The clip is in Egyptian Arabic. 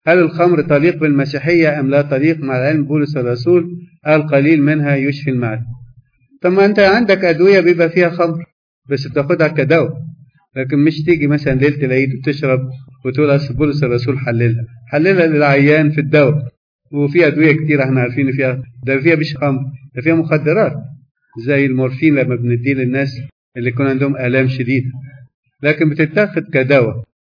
هل الخمر تليق بالمسيحية أم لا تليق مع العلم بولس الرسول قال قليل منها يشفي المعدة طب ما أنت عندك أدوية بيبقى فيها خمر بس بتاخدها كدواء لكن مش تيجي مثلا ليلة العيد وتشرب وتقول أصل بولس الرسول حللها حللها للعيان في الدواء وفي أدوية كتير احنا عارفين فيها ده فيها مش خمر ده فيها مخدرات زي المورفين لما بنديه للناس اللي يكون عندهم آلام شديدة لكن بتتاخد كدواء